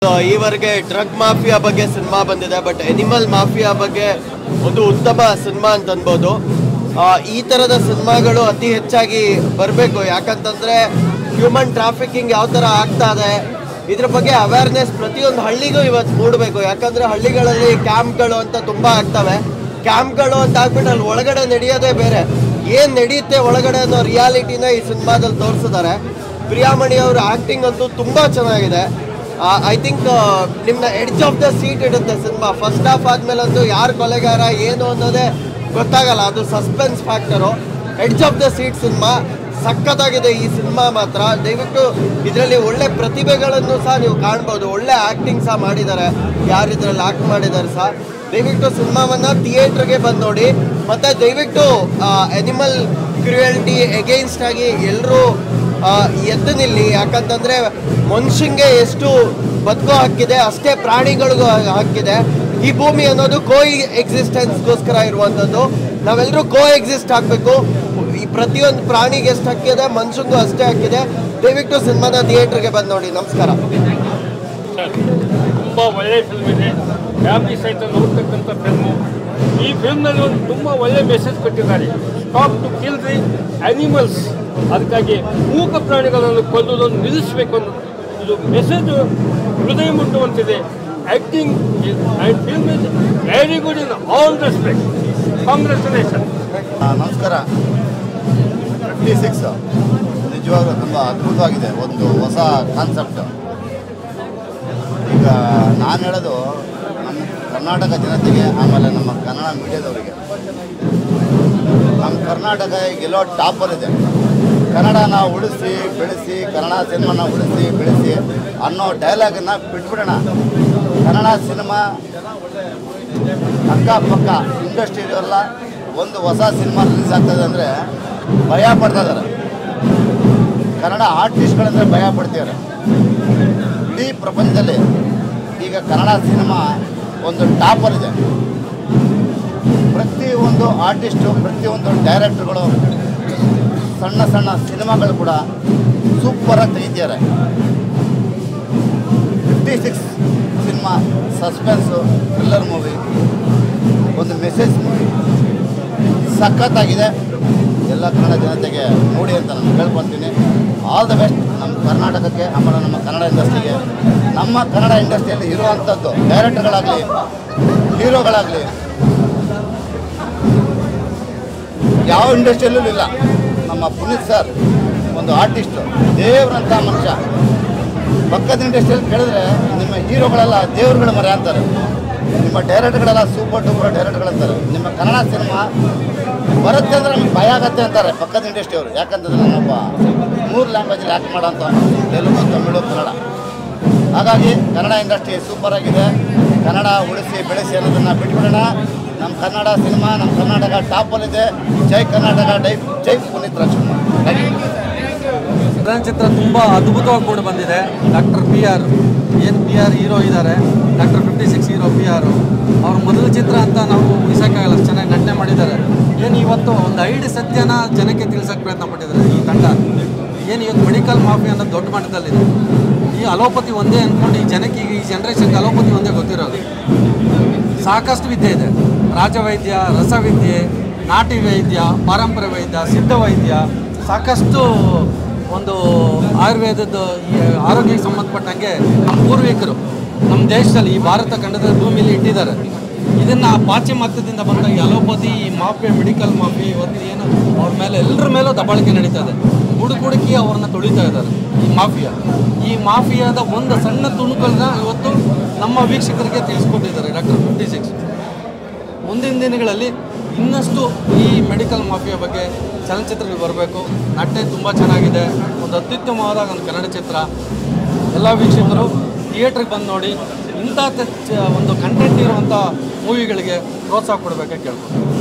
ಈವರೆಗೆ drug mafia ಬಗ್ಗೆ cinema ಬಂದಿದೆ ಬಟ್ ಎನಿಮಲ್ ಮಾಫಿಯಾ ಬಗ್ಗೆ ಒಂದು ಉತ್ತಮ ಸಿನಿಮಾ ಅಂತ ಅನ್ಬೋದು ಆ, ಈ ಥರದ ಸಿನಿಮಾಗಳು ಅತಿ ಹೆಚ್ಚಾಗಿ ಬರಬೇಕು ಯಾಕಂತಂದ್ರೆ ಹ್ಯೂಮನ್ ಟ್ರಾಫಿಕಿಂಗ್ ಯಾವ ಥರ ಆಗ್ತಾ ಇದೆ ಇದ್ರ ಬಗ್ಗೆ ಅವೇರ್ನೆಸ್ ಪ್ರತಿಯೊಂದು ಹಳ್ಳಿಗೂ ಇವತ್ತು ಮೂಡಬೇಕು ಯಾಕಂದ್ರೆ ಹಳ್ಳಿಗಳಲ್ಲಿ ಕ್ಯಾಂಪ್ಗಳು ಅಂತ ತುಂಬಾ ಆಗ್ತವೆ ಕ್ಯಾಂಪ್ಗಳು ಅಂತ ಆಗ್ಬಿಟ್ಟು ಅಲ್ಲಿ ಒಳಗಡೆ ನಡೆಯೋದೇ ಬೇರೆ ಏನ್ ನಡೆಯುತ್ತೆ ಒಳಗಡೆ ಅನ್ನೋ ರಿಯಾಲಿಟಿನ ಈ ಸಿನಿಮಾದಲ್ಲಿ ತೋರಿಸಿದ್ದಾರೆ ಪ್ರಿಯಾಮಣಿ ಅವರ ಆಕ್ಟಿಂಗ್ ಅಂತೂ ತುಂಬಾ ಚೆನ್ನಾಗಿದೆ ಐ ಥಿಂಕ್ ನಿಮ್ನ ಎಡ್ಜ್ ಆಫ್ ದ ಸೀಟ್ ಇಡುತ್ತೆ ಸಿನಿಮಾ ಫಸ್ಟ್ ಹಾಫ್ ಆದ್ಮೇಲೆ ಅಂತೂ ಯಾರು ಕೊಲೆಗಾರ ಏನು ಅನ್ನೋದೇ ಗೊತ್ತಾಗಲ್ಲ ಅದು suspense factor edge of the seat cinema ಸಖತ್ತಾಗಿದೆ ಈ ಸಿನಿಮಾ ಮಾತ್ರ ದಯವಿಟ್ಟು ಇದರಲ್ಲಿ ಒಳ್ಳೆ ಪ್ರತಿಭೆಗಳನ್ನು ಸಹ ನೀವು ಕಾಣ್ಬೋದು ಒಳ್ಳೆ ಆಕ್ಟಿಂಗ್ ಸಹ ಮಾಡಿದ್ದಾರೆ ಯಾರು ಇದರಲ್ಲಿ ಆಕ್ಟ್ ಮಾಡಿದ್ದಾರೆ ಸಹ ದಯವಿಟ್ಟು ಸಿನಿಮಾವನ್ನ ಥಿಯೇಟ್ರಿಗೆ ಬಂದು ನೋಡಿ ಮತ್ತೆ ದಯವಿಟ್ಟು ಎನಿಮಲ್ ಕ್ರಿಯಲ್ಟಿ ಎಗೇನ್ಸ್ಟ್ ಆಗಿ ಎಲ್ಲರೂ ಎದ್ದು ನಿಲ್ಲಿ ಯಾಕಂತಂದ್ರೆ ಮನುಷ್ಯಂಗೆ ಎಷ್ಟು ಬದುಕೋ ಹಕ್ಕಿದೆ ಅಷ್ಟೇ ಪ್ರಾಣಿಗಳಿಗೂ ಹಕ್ಕಿದೆ ಈ ಭೂಮಿ ಅನ್ನೋದು ಕೋ ಎಕ್ಸಿಸ್ಟೆನ್ಸ್ಗೋಸ್ಕರ ಇರುವಂಥದ್ದು ನಾವೆಲ್ಲರೂ ಕೋ ಎಕ್ಸಿಸ್ಟ್ ಆಗಬೇಕು ಈ ಪ್ರತಿಯೊಂದು ಪ್ರಾಣಿಗೆ ಎಷ್ಟು ಹಕ್ಕಿದೆ ಮನುಷ್ಯಂಗೂ ಅಷ್ಟೇ ಹಕ್ಕಿದೆ ದಯವಿಟ್ಟು ಸಿನಿಮಾನ ಥಿಯೇಟ್ರಿಗೆ ಬಂದು ನೋಡಿ ನಮಸ್ಕಾರ ತುಂಬ ಒಳ್ಳೆಯ ಫಿಲ್ಮ್ ಇದೆ ಫ್ಯಾಮಿಲಿ ಸಹಿತ ನೋಡ್ತಕ್ಕಂಥ ಫಿಲ್ಮು ಈ ಫಿಲ್ಮ್ನಲ್ಲಿ ಒಂದು ತುಂಬ ಒಳ್ಳೆಯ ಮೆಸೇಜ್ ಕೊಟ್ಟಿದ್ದಾರೆ stop to kill the animals ಅದಕ್ಕಾಗಿ ಮೂಕ ಪ್ರಾಣಿಗಳನ್ನು ಕೊಲ್ಲುವುದನ್ನು ನಿಲ್ಲಿಸಬೇಕು ಅನ್ನೋ ಇದು ಮೆಸೇಜ್ ಹೃದಯ ಮುಟ್ಟುವಂತಿದೆ acting and film is very good in all respect congratulation ಆ, ನಮಸ್ಕಾರ ಫಿಫ್ಟಿ ಸಿಕ್ಸ್ ನಿಜವಾಗ್ಲೂ ತುಂಬ ಅದ್ಭುತವಾಗಿದೆ ಒಂದು ಹೊಸ ಕಾನ್ಸೆಪ್ಟ್ ಈಗ ನಾನು ಹೇಳೋದು ನಮ್ಮ ಕರ್ನಾಟಕ ಜನತೆಗೆ ಆಮೇಲೆ ನಮ್ಮ ಕನ್ನಡ ಮೀಡಿಯಾದವರಿಗೆ ನಮ್ಮ ಕರ್ನಾಟಕ ಈಗೆಲ್ಲೋ ಟಾಪಲ್ಲಿದೆ ಕನ್ನಡ ನಾವು ಉಳಿಸಿ ಬೆಳೆಸಿ ಕನ್ನಡ ಸಿನಿಮಾನ ಉಳಿಸಿ ಬೆಳೆಸಿ ಅನ್ನೋ ಡೈಲಾಗನ್ನು ಬಿಟ್ಬಿಡೋಣ ಕನ್ನಡ ಸಿನಿಮಾ ಅಕ್ಕಪಕ್ಕ ಇಂಡಸ್ಟ್ರಿಯಲ್ಲ ಒಂದು ಹೊಸ ಸಿನಿಮಾ ರಿಲೀಸ್ ಆಗ್ತದೆ ಅಂದರೆ ಭಯ ಪಡ್ತಾ ಇದ್ದಾರೆ ಕನ್ನಡ ಆರ್ಟಿಸ್ಟ್ಗಳಂದ್ರೆ ಭಯ ಪಡ್ತಿದ್ದಾರೆ ಇಡೀ ಪ್ರಪಂಚದಲ್ಲಿ ಈಗ ಕನ್ನಡ ಸಿನಿಮಾ ಒಂದು ಟಾಪಲ್ಲಿದೆ ಪ್ರತಿಯೊಂದು ಆರ್ಟಿಸ್ಟು ಪ್ರತಿಯೊಂದು ಡೈರೆಕ್ಟರ್ಗಳು ಸಣ್ಣ ಸಣ್ಣ ಸಿನಿಮಾಗಳು ಕೂಡ ಸೂಪರಾಗಿ ತೆಗಿತಿದ್ದಾರೆ fifty six cinema suspense thriller movie ಒಂದು ಮೆಸೇಜ್ ಮೂವಿ ಸಖತ್ತಾಗಿದೆ ಎಲ್ಲ ಕನ್ನಡ ಜನತೆಗೆ ನೋಡಿ ಅಂತ ನಾನು ಕೇಳ್ಕೊತೀನಿ ಆಲ್ ದ ಬೆಸ್ಟ್ ನಮ್ಮ ಕರ್ನಾಟಕಕ್ಕೆ ಆಮೇಲೆ ನಮ್ಮ ಕನ್ನಡ ಇಂಡಸ್ಟ್ರಿಗೆ ನಮ್ಮ ಕನ್ನಡ ಇಂಡಸ್ಟ್ರಿಯಲ್ಲಿ ಇರುವಂಥದ್ದು ಡೈರೆಕ್ಟರ್ಗಳಾಗಲಿ ಹೀರೋಗಳಾಗಲಿ ಯಾವ ಇಂಡಸ್ಟ್ರಿಯಲ್ಲೂ ಇಲ್ಲ ನಮ್ಮ ಪುನೀತ್ ಸರ್ ಒಂದು ಆರ್ಟಿಸ್ಟು ದೇವರಂಥ ಮನುಷ್ಯ ಪಕ್ಕದ ಇಂಡಸ್ಟ್ರಿಯಲ್ಲಿ ಕೇಳಿದ್ರೆ ನಿಮ್ಮ ಹೀರೋಗಳೆಲ್ಲ ದೇವರುಗಳ ಮರೆ ಅಂತಾರೆ ನಿಮ್ಮ ಡೈರೆಕ್ಟರ್ಗಳೆಲ್ಲ ಸೂಪರ್ ಡೂಪರ್ ಡೈರೆಕ್ಟರ್ಗಳು ಅಂತಾರೆ ನಿಮ್ಮ ಕನ್ನಡ ಸಿನಿಮಾ ಬರುತ್ತೆ ಅಂದರೆ ನಮ್ಗೆ ಭಯ ಆಗತ್ತೆ ಅಂತಾರೆ ಪಕ್ಕದ ಇಂಡಸ್ಟ್ರಿ ಅವರು ಯಾಕಂತಂದ್ರೆ ನಾನೊಬ್ಬ ಮೂರು ಲ್ಯಾಂಗ್ವೇಜಲ್ಲಿ ಆ್ಯಕ್ಟ್ ಮಾಡೋಂಥ ತೆಲುಗು ತಮಿಳು ಕನ್ನಡ ಹಾಗಾಗಿ ಕನ್ನಡ ಇಂಡಸ್ಟ್ರಿ ಸೂಪರ್ ಆಗಿದೆ ಕನ್ನಡ ಉಳಿಸಿ ಬೆಳೆಸಿ ಅನ್ನೋದನ್ನು ಬಿಟ್ಬಿಡೋಣ ನಮ್ಮ ಕನ್ನಡ ಸಿನಿಮಾ ನಮ್ಮ ಕರ್ನಾಟಕ ಟಾಪಲ್ಲಿದೆ ಜೈ ಕರ್ನಾಟಕ ಡೈ ಜೈ ಪುನೀತ್ ರಾಜ್ಕುಮಾರ್ ಥ್ಯಾಂಕ್ ಯು ಚಲನಚಿತ್ರ ತುಂಬ ಅದ್ಭುತವಾಗಿ ಕೂಡ ಬಂದಿದೆ ಡಾಕ್ಟರ್ ಪಿ ಆರ್ ಏನು ಪಿ ಆರ್ ಹೀರೋ ಇದ್ದಾರೆ doctor fifty six hero P R ಅವ್ರ ಮೊದಲ ಚಿತ್ರ ಅಂತ ನಾವು ಉಳಿಸೋಕ್ಕಾಗಲ್ಲ ಅಷ್ಟು ಚೆನ್ನಾಗಿ ನಟನೆ ಮಾಡಿದ್ದಾರೆ ಏನು ಇವತ್ತು ಒಂದು ಐಡಿ ಸತ್ಯನ ಜನಕ್ಕೆ ತಿಳಿಸೋಕೆ ಪ್ರಯತ್ನ ಪಟ್ಟಿದ್ದಾರೆ ಈ ತಂಡ ಏನು ಇವತ್ತು ಮೆಡಿಕಲ್ ಮಾಫಿ ಅನ್ನೋದು ದೊಡ್ಡ ಮಟ್ಟದಲ್ಲಿದೆ ಈ ಅಲೋಪತಿ ಒಂದೇ ಅಂದ್ಕೊಂಡು ಈ ಜನಕ್ಕೆ ಈಗ ಈ ಜನ್ರೇಷನ್ಗೆ ಅಲೋಪತಿ ಒಂದೇ ಗೊತ್ತಿರೋದು ಸಾಕಷ್ಟು ವಿದ್ಯೆ ಇದೆ ರಾಜವೈದ್ಯ ರಸವಿದ್ಯೆ ನಾಟಿ ವೈದ್ಯ ಪಾರಂಪರ್ಯ ವೈದ್ಯ ಸಿದ್ಧ ವೈದ್ಯ ಸಾಕಷ್ಟು ಒಂದು ಆಯುರ್ವೇದದ ಈ ಆರೋಗ್ಯಕ್ಕೆ ಸಂಬಂಧಪಟ್ಟಂಗೆ ನಮ್ಮ ಪೂರ್ವಿಕರು ನಮ್ಮ ದೇಶದಲ್ಲಿ ಈ ಭಾರತ ಖಂಡದ ಭೂಮಿಯಲ್ಲಿ ಇಟ್ಟಿದ್ದಾರೆ ಇದನ್ನು ಪಾಶ್ಚಿಮಾತ್ಯದಿಂದ ಬಂದ ಈ ಅಲೋಪತಿ ಈ ಮಾಫಿಯಾ ಮೆಡಿಕಲ್ ಮಾಫಿ ಇವತ್ತು ಏನು ಅವ್ರ ಮೇಲೆ ಎಲ್ಲರ ಮೇಲೂ ದಬ್ಬಾಳಿಕೆ ನಡೀತಾ ಇದೆ ಹುಡುಕುಡುಕಿ ಅವ್ರನ್ನ ತುಳಿತಾ ಇದ್ದಾರೆ ಈ ಮಾಫಿಯಾ ಈ ಮಾಫಿಯಾದ ಒಂದು ಸಣ್ಣ ತುಣುಕನ್ನ ಇವತ್ತು ನಮ್ಮ ವೀಕ್ಷಕರಿಗೆ ತಿಳಿಸ್ಕೊಟ್ಟಿದ್ದಾರೆ ಡಾಕ್ಟರ್ ಫಿಫ್ಟಿ ಸಿಕ್ಸ್ ಮುಂದಿನ ದಿನಗಳಲ್ಲಿ ಇನ್ನಷ್ಟು ಈ ಮೆಡಿಕಲ್ ಮಾಫಿಯಾ ಬಗ್ಗೆ ಚಲನಚಿತ್ರಗಳು ಬರಬೇಕು ನಟನೆ ತುಂಬ ಚೆನ್ನಾಗಿದೆ ಒಂದು ಅತ್ಯುತ್ತಮವಾದ ಒಂದು ಕನ್ನಡ ಚಿತ್ರ ಎಲ್ಲ ವೀಕ್ಷಕರು ಥಿಯೇಟ್ರಿಗೆ ಬಂದು ನೋಡಿ ಇಂಥ ತ- ಚ- ಒಂದು ಕಂಟೆಂಟ್ ಇರುವಂಥ ಮೂವಿಗಳಿಗೆ ಪ್ರೋತ್ಸಾಹ ಕೊಡಬೇಕಂತ ಕೇಳ್ಬೋದು